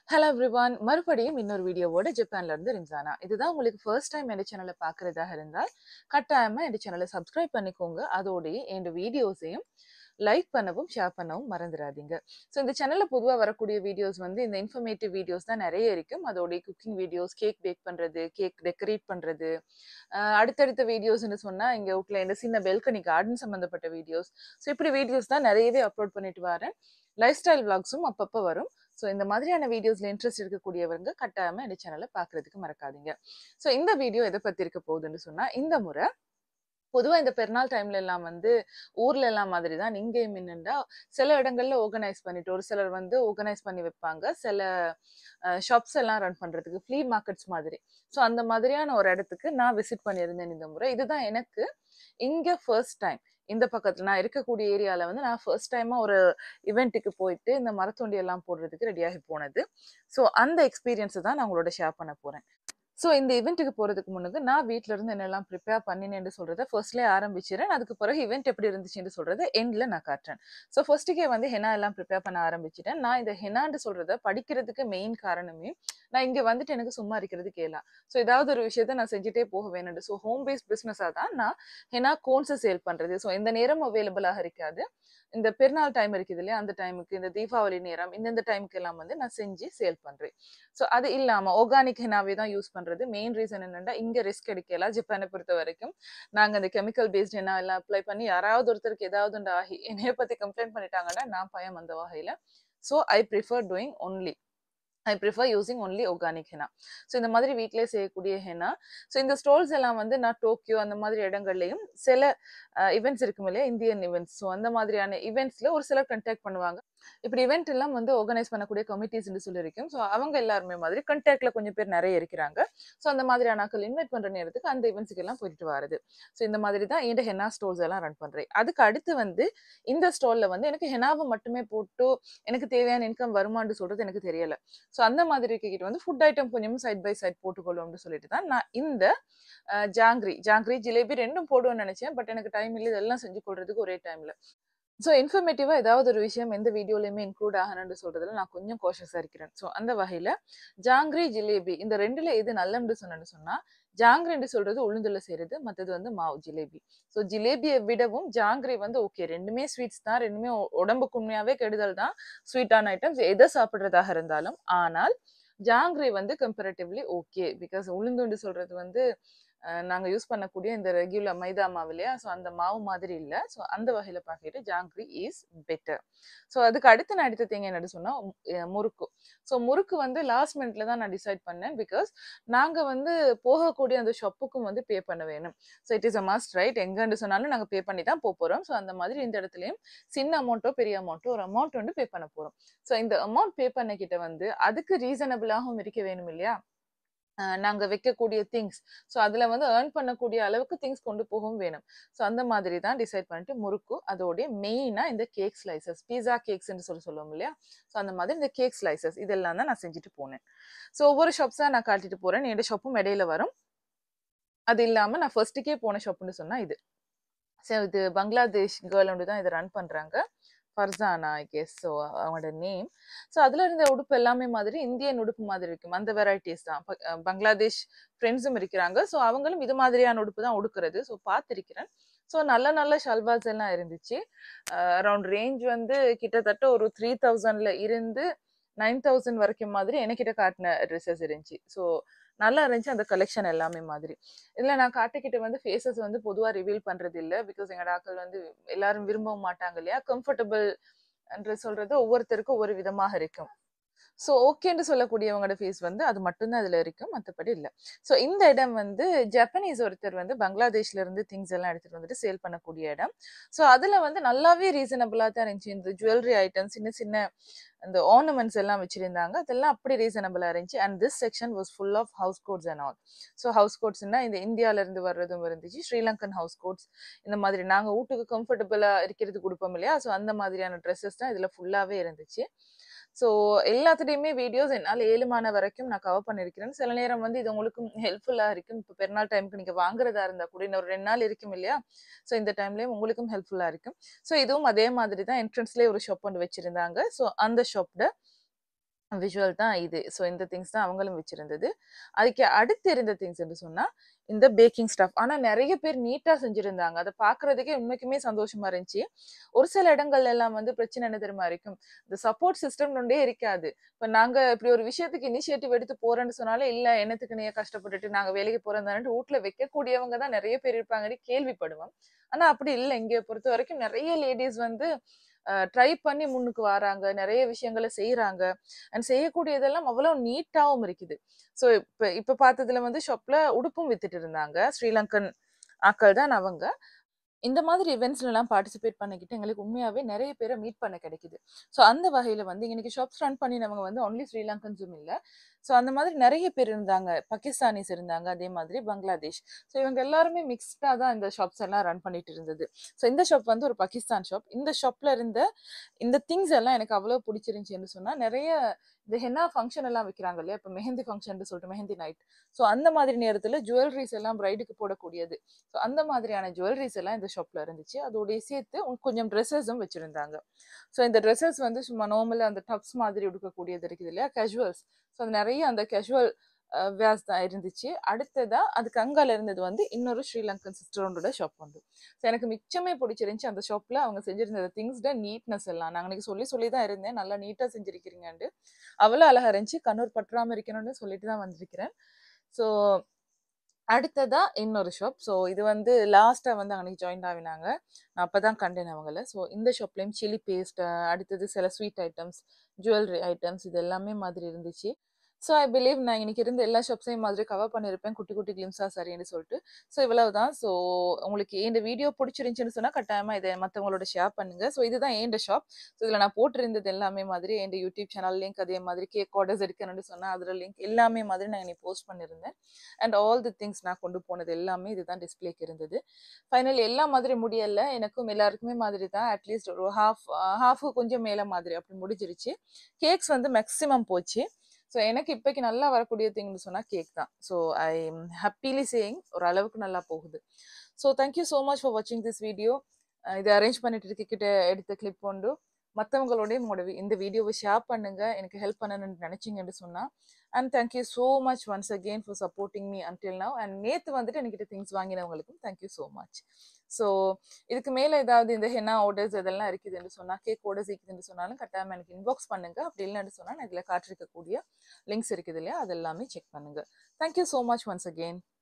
Hello everyone மறுபடியும் இன்னொரு வீடியோவோட ஜப்பான்ல இருந்து ரிம்சானா இதுதான் உங்களுக்கு ஃபர்ஸ்ட் டைம் என் சேனலை பார்க்குறதாக இருந்தால் கட்டாயமா என் சேனலை சப்ஸ்கிரைப் பண்ணிக்கோங்க அதோடய என் வீடியோஸையும் லைக் பண்ணவும் ஷேர் பண்ணவும் மறந்துடாதீங்க ஸோ இந்த சேனலில் பொதுவாக வரக்கூடிய வீடியோஸ் வந்து இந்த இன்ஃபர்மேட்டிவ் வீடியோஸ் தான் நிறைய இருக்கும் அதோடைய குக்கிங் வீடியோஸ் கேக் பேக் பண்ணுறது கேக் டெக்கரேட் பண்ணுறது அடுத்தடுத்த வீடியோஸ்னு சொன்னால் இங்கே வீட்டில் இந்த சின்ன பெல்கனி கார்டன் சம்மந்தப்பட்ட வீடியோஸ் ஸோ இப்படி வீடியோஸ் தான் நிறையவே அப்லோட் பண்ணிட்டு வரேன் லைஃப் ஸ்டைல் விளாக்ஸும் அப்பப்போ வரும் ஸோ இந்த மாதிரியான வீடியோஸ்ல இன்ட்ரெஸ்ட் இருக்கக்கூடியவங்க கட்டாயமா இந்த சேனலை பார்க்கறதுக்கு மறக்காதீங்க ஸோ இந்த வீடியோ எதை பத்தி இருக்க போகுதுன்னு சொன்னா இந்த முறை பொதுவா இந்த பெருநாள் டைம்ல எல்லாம் வந்து ஊர்ல எல்லாம் மாதிரி தான் இங்கேயும் என்னண்டா சில இடங்கள்ல ஆர்கனைஸ் பண்ணிட்டு ஒரு சிலர் வந்து ஆர்கனைஸ் பண்ணி வைப்பாங்க சில ஷாப்ஸ் எல்லாம் ரன் பண்றதுக்கு ஃப்ளீ மார்க்கெட்ஸ் மாதிரி ஸோ அந்த மாதிரியான ஒரு இடத்துக்கு நான் விசிட் பண்ணியிருந்தேன் இந்த முறை இதுதான் எனக்கு இங்க ஃபர்ஸ்ட் டைம் இந்த பக்கத்துல நான் இருக்கக்கூடிய ஏரியால வந்து நான் ஃபர்ஸ்ட் டைமா ஒரு இவெண்ட்டுக்கு போயிட்டு இந்த மரத்தொண்டி எல்லாம் போடுறதுக்கு ரெடியாகி போனது ஸோ அந்த எக்ஸ்பீரியன்ஸை தான் நான் உங்களோட ஷேர் பண்ண போறேன் ஸோ இந்த இவெண்ட்டுக்கு போகிறதுக்கு முன்னுக்கு நான் வீட்டில இருந்து என்னெல்லாம் ப்ரிப்பேர் பண்ணினேன்னு சொல்கிறத ஃபர்ஸ்ட்லேயே ஆரம்பிச்சிடறேன் அதுக்கு பிறகு இவெண்ட் எப்படி இருந்துச்சுன்னு சொல்கிறத எண்டில் நான் காட்டுறேன் ஸோ ஃபர்ஸ்ட்டுக்கே வந்து ஹெனா எல்லாம் ப்ரிப்பேர் பண்ண ஆரம்பிச்சிட்டேன் நான் இந்த ஹெனான்னு சொல்கிறத படிக்கிறதுக்கு மெயின் காரணமே நான் இங்கே வந்துட்டு எனக்கு சும்மா இருக்கிறது கேளா ஸோ ஏதாவது ஒரு விஷயத்த நான் செஞ்சுட்டே போக வேணுண்டு ஸோ ஹோம் பேஸ்ட் பிஸ்னஸாக தான் நான் ஹெனா கோன்ஸை சேல் பண்ணுறது ஸோ இந்த நேரம் அவைலபிளாக இருக்காது இந்த பெருநாள் டைம் இருக்குது இல்லையா அந்த டைமுக்கு இந்த தீபாவளி நேரம் இந்தந்த டைமுக்கு எல்லாம் வந்து நான் செஞ்சு சேல் பண்றேன் ஸோ அது இல்லாம ஆர்கானிக் ஹெனாவே தான் யூஸ் பண்றது மெயின் ரீசன் என்னன்னா இங்க ரிஸ்க் எடுக்கலாம் ஜப்பானை பொறுத்த வரைக்கும் நாங்க அந்த கெமிக்கல் பேஸ்ட் ஹெனா எல்லாம் அப்ளை பண்ணி யாராவது ஒருத்தருக்கு ஏதாவது ஆகி என்னைய பத்தி கம்ப்ளைண்ட் பண்ணிட்டாங்கன்னா நான் பயம் அந்த வகையில so I prefer doing only I prefer using only organic henna so இந்த மாதிரி வீட்டிலே செய்யக்கூடிய ஹெனா ஸோ இந்த ஸ்டால்ஸ் எல்லாம் வந்து நான் டோக்கியோ அந்த மாதிரி இடங்கள்லையும் சில இவெண்ட்ஸ் இருக்கும் இல்லையா இந்தியன் இவெண்ட்ஸ் ஸோ அந்த மாதிரியான இவெண்ட்ஸ்ல ஒரு சிலர் கண்டாக்ட் பண்ணுவாங்க இப்படி இவெண்ட் எல்லாம் வந்து ஆர்கனைஸ் பண்ணக்கூடிய கமிட்டிஸ்ன்னு சொல்லியிருக்கோம் ஸோ அவங்க எல்லாருமே மாதிரி கண்டாக்ட்ல கொஞ்சம் பேர் நிறைய இருக்கிறாங்க ஸோ அந்த மாதிரியான ஆக்கள் இன்வைட் பண்ற நேரத்துக்கு அந்த இவெண்ட்ஸுக்கு எல்லாம் போயிட்டு வருது ஸோ இந்த மாதிரி தான் என் ஹெனா ஸ்டோர்ஸ் எல்லாம் ரன் பண்றேன் அதுக்கு அடுத்து வந்து இந்த ஸ்டால்ல வந்து எனக்கு ஹெனாவை மட்டுமே போட்டு எனக்கு தேவையான இன்கம் வருமானு சொல்றது எனக்கு தெரியல ஸோ அந்த மாதிரி இருக்கிட்டு வந்து ஃபுட் ஐட்டம் கொஞ்சம் சைட் பை சைட் போட்டுக்கொள்ளும்னு சொல்லிட்டு தான் நான் இந்த ஜாங்கிரி ஜாங்கிரி ஜிலேபி ரெண்டும் போடுவேன்னு நினைச்சேன் பட் எனக்கு டைம் இல்லை இதெல்லாம் செஞ்சு கொள்றதுக்கு ஒரே டைம்ல ஸோ இன்ஃபர்மேட்டிவா ஏதாவது ஒரு விஷயம் எந்த வீடியோலையுமே இன்க்ளூட் ஆகணும்னு சொல்றதுல நான் கொஞ்சம் கோஷஸா இருக்கிறேன் ஸோ அந்த வகையில ஜாங்கிரி ஜிலேபி இந்த ரெண்டுல எது நல்லம்னு சொன்னேன்னு சொன்னா ஜாங்கிரின்னு சொல்றது உளுந்துல செய்யறது மற்றது வந்து மாவு ஜிலேபி ஸோ ஜிலேபியை விடவும் ஜாங்கிரி வந்து ஓகே ரெண்டுமே ஸ்வீட்ஸ் தான் ரெண்டுமே உடம்புக்கு உண்மையாவே கெடுதல் தான் ஸ்வீட்டான ஐட்டம்ஸ் எதை சாப்பிட்றதாக இருந்தாலும் ஆனால் ஜாங்கிரி வந்து கம்பேரிட்டிவ்லி ஓகே பிகாஸ் உளுந்துண்டு சொல்றது வந்து நாங்கள் யூஸ் பண்ணக்கூடிய இந்த ரெகுலர் மைதா மாவு இல்லையா ஸோ அந்த மாவு மாதிரி இல்லை ஸோ அந்த வகையில் பார்க்கிட்டு ஜாங்கிரி இஸ் பெட்டர் ஸோ அதுக்கு அடுத்து நான் எடுத்த தேங்க என்ன சொன்னால் முறுக்கு ஸோ முறுக்கு வந்து லாஸ்ட் மினிட்ல தான் நான் டிசைட் பண்ணேன் பிகாஸ் நாங்கள் வந்து போகக்கூடிய அந்த ஷாப்புக்கும் வந்து பே பண்ண வேணும் so it is a must right எங்கன்னு சொன்னாலும் நாங்கள் பே பண்ணி தான் போக போகிறோம் ஸோ அந்த மாதிரி இந்த இடத்துலையும் சின்ன அமௌண்ட்டோ பெரிய அமௌண்ட்டோ ஒரு அமௌண்ட் வந்து பே பண்ண போகிறோம் ஸோ இந்த அமௌண்ட் பே பண்ணக்கிட்ட வந்து அதுக்கு ரீசனபிளாகவும் இருக்க வேணும் இல்லையா நாங்க வைக்கக்கூடிய திங்ஸ் ஸோ அதுல வந்து ஏர்ன் பண்ணக்கூடிய அளவுக்கு திங்ஸ் கொண்டு போகவும் வேணும் ஸோ அந்த மாதிரி தான் டிசைட் பண்ணிட்டு முறுக்கு அதோடைய மெயினா இந்த கேக் ஸ்லைசஸ் பீஸா கேக்ஸ்ன்னு சொல்லி சொல்லுவோம் இல்லையா ஸோ அந்த மாதிரி இந்த கேக் ஸ்லைசஸ் இதெல்லாம் தான் நான் செஞ்சுட்டு போனேன் ஸோ ஒவ்வொரு ஷாப்ஸா நான் காட்டிட்டு போறேன் என்னோட ஷாப்பும் இடையில வரும் அது இல்லாம நான் ஃபர்ஸ்ட்டுக்கே போன ஷாப்னு சொன்னா இது ஸோ இது பங்களாதேஷ் கேர்ள் ஒன்று தான் இதை ரன் பண்றாங்க ஃபர்சானா ஐ கெஸ் ஸோ அவங்களோட நேம் ஸோ அதில் இருந்த உடுப்பு எல்லாமே மாதிரி இந்தியன் உடுப்பு மாதிரி இருக்கும் அந்த வெரைட்டிஸ் தான் பங்களாதேஷ் ஃப்ரெண்ட்ஸும் இருக்கிறாங்க ஸோ அவங்களும் இது மாதிரியான உடுப்பு தான் உடுக்கிறது ஸோ பார்த்துருக்கிறேன் ஸோ நல்ல நல்ல ஷல்வாஸ் எல்லாம் இருந்துச்சு அரவுண்ட் ரேஞ்ச் வந்து கிட்டத்தட்ட ஒரு த்ரீ தௌசண்ட்ல இருந்து நைன் தௌசண்ட் வரைக்கும் மாதிரி எனக்கிட்ட காட்டின ட்ரெஸ்ஸஸ் இருந்துச்சு ஸோ நல்லா இருந்துச்சு அந்த கலெக்ஷன் எல்லாமே மாதிரி இதில் நான் காட்டிக்கிட்ட வந்து ஃபேஸஸ் வந்து பொதுவாக ரிவீல் பண்ணுறது இல்லை பிகாஸ் எங்கள் ஆக்கள் வந்து எல்லாரும் விரும்பவும் மாட்டாங்க இல்லையா கம்ஃபர்டபுள் என்று சொல்றது ஒவ்வொருத்தருக்கும் ஒவ்வொரு விதமாக இருக்கும் ஸோ ஓகேன்னு சொல்லக்கூடியவங்களோட ஃபேஸ் வந்து அது மட்டும்தான் அதில் இருக்கும் மற்றபடி இல்லை ஸோ இந்த இடம் வந்து ஜப்பனீஸ் ஒருத்தர் வந்து பங்களாதேஷ்ல இருந்து திங்ஸ் எல்லாம் எடுத்துட்டு வந்துட்டு சேல் பண்ணக்கூடிய இடம் ஸோ அதில் வந்து நல்லாவே ரீசனபிளாக தான் இருந்துச்சு இந்த ஜுவல்லரி ஐட்டம்ஸ் சின்ன சின்ன அந்த ஆர்னமெண்ட்ஸ் எல்லாம் வச்சிருந்தாங்க அதெல்லாம் அப்படி ரீசனபிளாக இருந்துச்சு and this section was full of house coats and all so house கோட்ஸ்னா இந்த இந்தியால இருந்து வர்றதும் இருந்துச்சு ஸ்ரீலங்கன் ஹவுஸ் கோட்ஸ் இந்த மாதிரி நாங்கள் வீட்டுக்கு கம்ஃபர்டபுளாக இருக்கிறது கொடுப்போம் இல்லையா ஸோ அந்த மாதிரியான ட்ரெஸ்ஸஸ் தான் இதில் ஃபுல்லாகவே இருந்துச்சு ஸோ எல்லாத்துலேயுமே வீடியோஸ் என்னால் ஏழுமான வரைக்கும் நான் கவர் பண்ணியிருக்கிறேன் சில நேரம் வந்து இது உங்களுக்கும் ஹெல்ப்ஃபுல்லாக இருக்கும் இப்போ பெருநாள் டைமுக்கு நீங்கள் வாங்குறதா இருந்தால் கூட இன்னும் ஒரு ரெண்டு நாள் இருக்கும் இல்லையா ஸோ இந்த டைம்லேயும் உங்களுக்கும் ஹெல்ப்ஃபுல்லாக இருக்கும் ஸோ இதுவும் அதே மாதிரி தான் என்ட்ரன்ஸ்லேயே ஒரு ஷாப் ஒன்று வச்சுருந்தாங்க ஸோ அந்த ஷாப்பில் விஷுவல் தான் இது. ஸோ இந்த திங்ஸ் தான் அவங்களும் வச்சிருந்தது. அதுக்கு அடுத்து இருந்த திங்ஸ் என்று சொன்னா, இந்த பேக்கிங் ஸ்டஃப். ஆனா நெறைய பேர் நீட்டா செஞ்சிருந்தாங்க. அத பார்க்கறதுக்கே உண்மைக்குமே சந்தோஷமா இருந்துச்சு. ஒரு சில இடங்கள்ல எல்லாம் வந்து பிரச்சனை என்ன தெரியுமா இருக்கும்? இந்த சப்போர்ட் சிஸ்டம்னு ஒன்றே இருக்காது. இப்ப நாங்க இப்படி ஒரு விஷயத்துக்கு இனிஷியேட்டிவ் எடுத்து போறேன்னு சொன்னாலே, "இல்ல என்னத்துக்கு நீ கஷ்டப்பட்டுட்டு நாங்க வேலைக்கு போறோம் தானேன்ட்டு" வூட்ல வைக்கக்கூடியவங்க தான் நெறைய பேர் இருப்பாங்கன்னு கேள்விப்படுவோம். ஆனா அப்படி இல்ல. இங்க பொறுத்தவரைக்கும் நெறைய லேடீஸ் வந்து அ ட்ரை பண்ணி முன்னுக்கு வாராங்க. நெறைய விஷயங்கள செய்றாங்க. அண்ட் செய்யக்கூடியதெல்லாம் அவ்வளோ நீட்டாவும் இருக்குது. ஸோ இப்ப இப்ப பார்த்ததுல வந்து ஷாப்ல உடுப்பும் வித்துட்டு இருந்தாங்க. ஸ்ரீலங்கன் ஆட்கள் தான் அவங்க. இந்த மாதிரி இவென்ட்ஸ்லலாம் பார்ட்டிசிபேட் பண்ணிக்கிட்டு எங்களுக்கு உண்மையாவே நெறைய பேர மீட் பண்ண கிடைக்குது. ஸோ அந்த வகையில வந்து இன்னைக்கு ஷாப்ஸ் ரன் பண்ணினவங்க வந்து ஒன்லி ஸ்ரீலங்கன்ஸும் இல்ல. ஸோ அந்த மாதிரி நெறைய பேர் இருந்தாங்க. பாகிஸ்தானிஸ் இருந்தாங்க. அதே மாதிரி பங்களாதேஷ். ஸோ இவங்க எல்லாருமே மிக்ஸ்டா தான் இந்த ஷாப்ஸ் எல்லாம் ரன் பண்ணிட்டு இருந்தது. ஸோ இந்த ஷாப் வந்து ஒரு பாகிஸ்தான் ஷாப். இந்த ஷாப்ல இருந்த இந்த திங்ஸ் எல்லாம் எனக்கு அவ்வளோ புடிச்சிருந்துச்சுன்னு சொன்னா, நெறைய இந்த ஹென்னா ஃபங்ஷன் எல்லாம் வைக்கிறாங்க இல்லையா? இப்ப மெஹந்தி ஃபங்ஷன்னு சொல்லிட்டு மெஹந்தி நைட். ஸோ அந்த மாதிரி நேரத்துல ஜுவல்லரீஸ் எல்லாம் பிரைடுக்கு போடக்கூடியது. ஸோ அந்த மாதிரியான ஜுவல்லரீஸ் எல்லாம் இந்த ஷாப்ல இருந்துச்சு. அதோடயே சேர்த்து உ கொஞ்சம் ட்ரெஸ்ஸஸும் வச்சிருந்தாங்க. ஸோ இந்த ட்ரெஸ்ஸஸ் வந்து சும்மா நார்மலா அந்த டப்ஸ் மாதிரி உடுக்கக்கூடியது இருக்குது இல்லையா? கேஷுவல்ஸ். ஸோ அது நெறைய அந்த கேஷுவல் அ வியர்ஸ் தான் இருந்துச்சு. அடுத்ததா அதுக்கு அங்கால இருந்தது வந்து இன்னொரு ஸ்ரீலங்கன் சிஸ்டரோட ஷாப் வந்து. ஸோ எனக்கு மிச்சமே புடிச்சிருந்துச்சு அந்த ஷாப்ல அவங்க செஞ்சிருந்த திங்ஸ்ட நீட்னஸ் எல்லாம். நான் அன்னைக்கு சொல்லி சொல்லி தான் இருந்தேன். நல்லா நீட்டா செஞ்சிருக்கிறீங்கன்ட்டு. அவ்வளோ அழகா இருந்துச்சு. கண்ணூர் பற்றாம இருக்கணும்னு சொல்லிட்டு தான் வந்திருக்கிறேன். ஸோ அடுத்ததா இன்னொரு ஷாப். ஸோ இது வந்து லாஸ்ட்டா வந்து அன்னைக்கு ஜாயின் ஆவினாங்க. நான் அப்பதான் கண்டேன் அவங்கள. ஸோ இந்த ஷாப்லயும் சில்லி பேஸ்ட், அடுத்தது சில ஸ்வீட் ஐட்டம்ஸ், ஜுவல்லரி ஐட்டம்ஸ் இது எல்லாமே மாதிரி இருந்துச்சு. ஸோ ஐ பிலீவ் நான் இன்னைக்கு இருந்த எல்லா ஷாப்ஸையும் மாதிரி கவர் பண்ணியிருப்பேன். குட்டி குட்டி கிளிம்ஸா சரின்னு சொல்லிட்டு. ஸோ இவ்வளவுதான். ஸோ உங்களுக்கு இந்த வீடியோ புடிச்சிருந்துச்சுன்னு சொன்னா கட்டாயமா இத மத்தவங்களோட ஷேர் பண்ணுங்க. ஸோ இதுதான் என்ட ஷாப். ஸோ இதுல நான் போட்டிருந்தது எல்லாமே மாதிரி என்ட யூடியூப் சேனல் லிங்க் அதே மாதிரி கேக் ஆர்டர்ஸ் எடுக்கணும்னு சொன்னா அதுல லிங்க் எல்லாமே மாதிரி நான் இன்னைக்கு போஸ்ட் பண்ணியிருந்தேன். அண்ட் ஆல் தி திங்ஸ் நான் கொண்டு போனது எல்லாமே இதுதான் டிஸ்ப்ளேக்கு இருந்தது. ஃபைனலி எல்லா மாதிரி முடியல. எனக்கும் எல்லாருக்குமே மாதிரி தான். அட்லீஸ்ட் ஒரு ஹாஃப் ஹாஃப் கொஞ்சம் மேல மாதிரி அப்படி முடிஞ்சிருச்சு. கேக்ஸ் வந்து மேக்ஸிமம் போச்சு. ஸோ எனக்கு இப்பைக்கு நல்லா வரக்கூடிய திங்ன்னு சொன்னா கேக் தான். So I am happily saying ஓரளவுக்கு நல்லா போகுது. So thank you so much for வாட்சிங் திஸ் வீடியோ. அ இத அரேஞ்ச் பண்ணிட்டு இருக்கிட்ட எடுத்த கிளிப் உண்டு. மத்தவங்களோடயும் உங்களோட வி- இந்த வீடியோவ ஷேர் பண்ணுங்க. எனக்கு ஹெல்ப் பண்ணணும்னு நினைச்சீங்கன்னு சொன்னா. And thank you so much once again for supporting me until now. And நேத்து வந்துட்டு என்கிட்ட திங்ஸ் வாங்கினவங்களுக்கும் thank you so much. So இதுக்கு மேல ஏதாவது இந்த ஹென்னா ஆர்டர்ஸ் இதெல்லாம் இருக்குதுன்னு சொன்னா, கேக் ஆர்டர்ஸ் இருக்குதுன்னு சொன்னாலும் கட்டாயமா எனக்கு இன்பாக்ஸ் பண்ணுங்க. அப்படி இல்லன்னு சொன்னா நான் இதுல காட்டியிருக்கக்கூடிய லிங்க்ஸ் இருக்குது இல்லையா? அது எல்லாமே செக் பண்ணுங்க. Thank you so much once again.